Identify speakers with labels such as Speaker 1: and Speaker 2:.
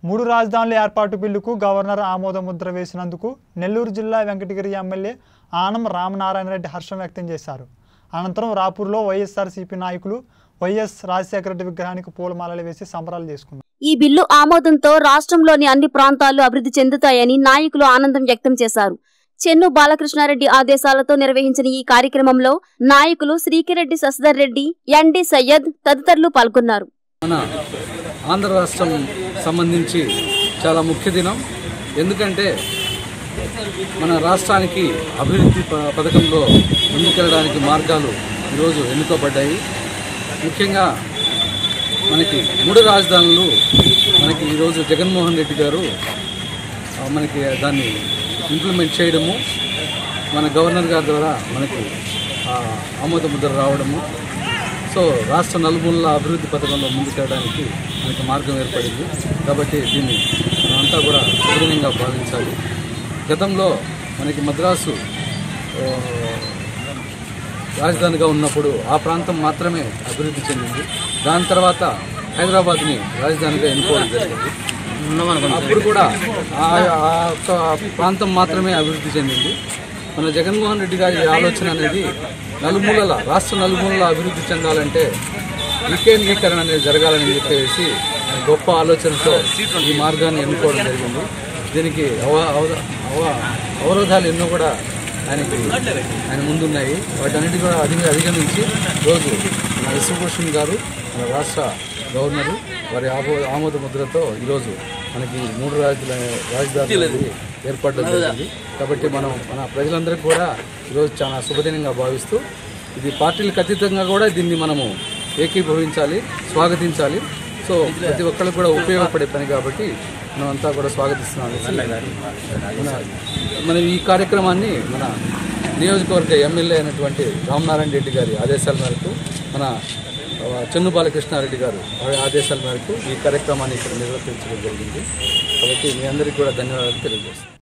Speaker 1: మూడు రాజధానుల ఏర్పాటు బిల్లుకు గవర్నర్ ఆమోద ముద్ర వేసినందుకు నెల్లూరు జిల్లా వెంకటగిరి ఎమ్మెల్యే ఆనం రామనారాయణ రెడ్డి హర్షం వ్యక్తం చేశారు అనంతరం రాపూర్లో వైఎస్ఆర్సీపీ నాయకులు వైఎస్ రాజశేఖర రెడ్డి విగ్రహానికి పూలమాలలు వేసి సంబరాలు చేసుకున్నారు
Speaker 2: ఈ బిల్లు ఆమోదంతో రాష్ట్రంలోని అన్ని ప్రాంతాలు అభివృద్ధి చెందుతాయని నాయకులు ఆనందం వ్యక్తం చేశారు చెన్ను బాలకృష్ణారెడ్డి ఆదేశాలతో నిర్వహించిన ఈ కార్యక్రమంలో నాయకులు శ్రీకిరెడ్డి శశిధర్ రెడ్డి ఎన్డి సయ్యద్ తదితరులు పాల్గొన్నారు
Speaker 3: మన ఆంధ్ర రాష్ట్రం సంబంధించి చాలా ముఖ్య దినం ఎందుకంటే మన రాష్ట్రానికి అభివృద్ధి ప- పథకంలో ముందుకెళ్ళడానికి మార్గాలు ఈరోజు ఎన్నుకోబడ్డాయి ముఖ్యంగా మనకి మూడు రాజధానులు మనకి ఈరోజు జగన్మోహన్ రెడ్డి గారు ఆ, మనకి దాన్ని ఇంప్లిమెంట్ చేయడము మన గవర్నర్ గారి ద్వారా మనకి ఆ, ఆమోద ముద్ర రావడము సో రాష్ట్ర నలుమూలల అభివృద్ధి పథకంలో ముందుకెళ్ళడానికి మనకి మార్గం ఏర్పడింది కాబట్టి దీన్ని మనమంతా కూడా సుదృఢంగా భావించాలి గతంలో మనకి మద్రాసు ఆ, రాజధానిగా ఉన్నప్పుడు ఆ ప్రాంతం మాత్రమే అభివృద్ధి చెందింది దాని తర్వాత హైదరాబాద్ని రాజధానిగా ఎన్నుకోవడం జరిగింది అప్పుడు కూడా ఆ ఆ యొక్క ప్రాంతం మాత్రమే అభివృద్ధి చెందింది మన జగన్మోహన్ రెడ్డి గారి ఆలోచన అనేది నలుమూలల రాష్ట్ర నలుమూలల అభివృద్ధి చెందాలంటే వికేంద్రీకరణ అనేది జరగాలని చెప్పేసి గొప్ప ఆలోచనతో ఈ మార్గాన్ని ఎన్నుకోవడం జరిగింది దీనికి అవ అవ- అవ- అవరోధాలు ఎన్నో కూడా ఆయనకి ఆయన ముందున్నాయి వాటన్నిటి కూడా అధిగ అధిగమించి రోజు మన విశ్వభూషణ్ గారు మన రాష్ట్ర గవర్నరు వారి ఆమో ఆమోద ముద్రతో ఈరోజు మనకి మూడు రాజధాని రాజధానులు అనేది ఏర్పడడం జరిగింది కాబట్టి మనం మన ప్రజలందరికీ కూడా ఈరోజు చాలా శుభదినంగా భావిస్తూ ఇది పార్టీలకు అతీతంగా కూడా దీన్ని మనము ఏకీభవించాలి స్వాగతించాలి సో ప్రతి ఒక్కరికి కూడా ఉపయోగపడే పని కాబట్టి మనం అంతా కూడా స్వాగతిస్తున్నాం మన మనం ఈ కార్యక్రమాన్ని మన నియోజకవర్గ ఎమ్మెల్యే అయినటువంటి రామనారాయణ రెడ్డి గారి ఆదేశాల మేరకు మన ఆ, చెన్ను బాలకృష్ణారెడ్డి గారు వారి ఆదేశాల మేరకు ఈ కార్యక్రమాన్ని ఇక్కడ నిర్వర్తించడం జరిగింది కాబట్టి మీ అందరికీ కూడా ధన్యవాదాలు తెలియజేస్తాను